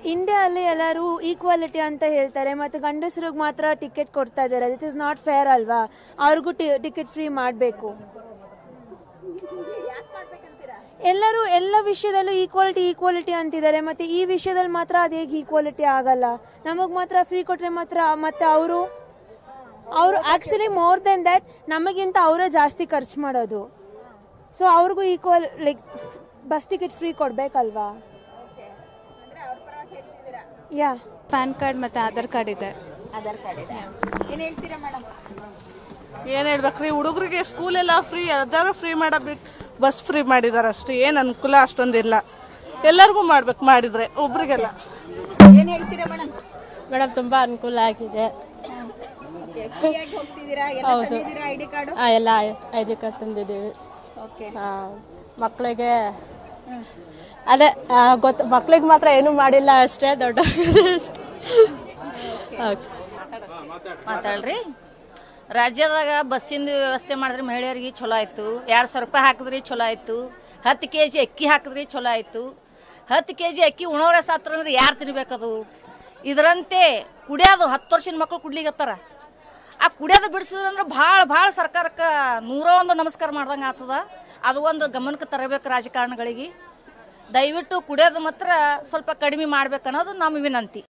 India ಅಲ್ಲಿ ಎಲ್ಲರೂ equality ಅಂತ ಹೇಳ್ತಾರೆ ಮತ್ತು ಗಂಡಸರಿಗೆ ಮಾತ್ರ ಟಿಕೆಟ್ ಕೊಡ್ತಾ ಇದ್ದಾರೆ ದಿಟ್ ಇಸ್ ನಾಟ್ ಫೇರ್ ಅಲ್ವಾ ಅವ್ರಿಗೂ ಟಿಕೆಟ್ ಫ್ರೀ ಮಾಡಬೇಕು ಎಲ್ಲರೂ ಎಲ್ಲ ವಿಷಯದಲ್ಲೂ ಈಕ್ವಾಲಿಟಿ ಈಕ್ವಾಲಿಟಿ ಅಂತಿದ್ದಾರೆ ಮತ್ತೆ ಈ ವಿಷಯದಲ್ಲಿ ಮಾತ್ರ ಅದು ಹೇಗೆ ಈಕ್ವಾಲಿಟಿ ಆಗಲ್ಲ ನಮಗೆ ಮಾತ್ರ ಫ್ರೀ ಕೊಟ್ಟರೆ ಮಾತ್ರ ಮತ್ತೆ ಅವರು ಅವರು ಆ್ಯಕ್ಚುಲಿ ಮೋರ್ ದೆನ್ ದ್ಯಾಟ್ ನಮಗಿಂತ ಅವರೇ ಜಾಸ್ತಿ ಖರ್ಚು ಮಾಡೋದು ಸೊ ಅವ್ರಿಗೂ equal like bus ticket free ಕೊಡಬೇಕಲ್ವಾ ಯಾ ಪ್ಯಾನ್ ಕಾರ್ಡ್ ಮತ್ತು ಆಧಾರ್ ಕಾರ್ಡ್ ಇದೆ ಆಧಾರ್ ಕಾರ್ಡ್ ಇದೆ ಏನ್ ಹೇಳ್ತೀರಾ ಮೇಡಮ್ ಏನ್ ಹೇಳ್ಬೇಕ್ರಿ ಹುಡುಗರಿಗೆ ಸ್ಕೂಲ್ ಎಲ್ಲ ಫ್ರೀ ಅದಾರ ಫ್ರೀ ಮಾಡ ಬಿಟ್ಟು ಬಸ್ ಫ್ರೀ ಮಾಡಿದಾರೆ ಅಷ್ಟೇ ಏನ್ ಅನುಕೂಲ ಅಷ್ಟೊಂದಿಲ್ಲ ಎಲ್ಲರಿಗೂ ಮಾಡ್ಬೇಕು ಮಾಡಿದ್ರೆ ಒಬ್ರಿಗೆಲ್ಲ ಏನ್ ಹೇಳ್ತೀರಾ ಮೇಡಮ್ ಮೇಡಮ್ ತುಂಬಾ ಅನುಕೂಲ ಆಗಿದೆ ಫ್ರೀಯಾಗಿ ಹೋಗ್ತಿದ್ದೀರಾ ಎಲ್ಲ ತಂದಿದ್ದೀರಾ ಐಡಿ ಕಾರ್ಡ್ ಆ, ಎಲ್ಲ ಐ ಡಿ ಕಾರ್ಡ್ ತಂದಿದ್ದೀವಿ ಓಕೆ ಆ, ಮಕ್ಳಿಗೆ ಅದೇ ಆ, ಗೊತ್ತು ಮಕ್ಳಿಗೆ ಮಾತ್ರ ಏನು ಮಾಡಿಲ್ಲ ಅಷ್ಟೇ ದೊಡ್ಡ ಓಕೆ ಮಾತಾಡ್ರಿ ರಾಜ್ಯದಾಗ ಬಸ್ಸಿಂದ ವ್ಯವಸ್ಥೆ ಮಾಡಿದ್ರೆ ಮಹಿಳೆಯರಿಗೆ ಚಲೋ ಆಯ್ತು ಎರಡು ಸಾವಿರ ರೂಪಾಯಿ ಹಾಕಿದ್ರಿ ಚಲೋ ಆಯ್ತು ಹತ್ತು ಕೆ ಜಿ ಅಕ್ಕಿ ಹಾಕಿದ್ರಿ ಚಲೋ ಆಯ್ತು ಹತ್ತು ಕೆ ಜಿ ಅಕ್ಕಿ ಉಣೋರೆ ಸಾತ್ರ ಅಂದ್ರೆ ಯಾರು ತಿನ್ಬೇಕದು ಇದರಂತೆ ಕುಡಿಯೋದು ಹತ್ತು ವರ್ಷದ ಮಕ್ಳು ಕುಡ್ಲಿಗತ್ತಾರ ಆ ಕುಡಿಯೋದು ಬಿಡಿಸಿದ್ರಂದ್ರೆ ಭಾಳ ಭಾಳ ಸರ್ಕಾರಕ್ಕೆ ನೂರ ಒಂದು ನಮಸ್ಕಾರ ಮಾಡ್ದಂಗೆ ಆಗ್ತದ ಅದು ಒಂದು ಗಮನಕ್ಕೆ ತರಬೇಕು ರಾಜಕಾರಣಗಳಿಗೆ ದಯವಿಟ್ಟು ಕುಡಿಯೋದು ಮಾತ್ರ ಸ್ವಲ್ಪ ಕಡಿಮೆ ಮಾಡ್ಬೇಕನ್ನೋದು ನಮ್ಮ ವಿನಂತಿ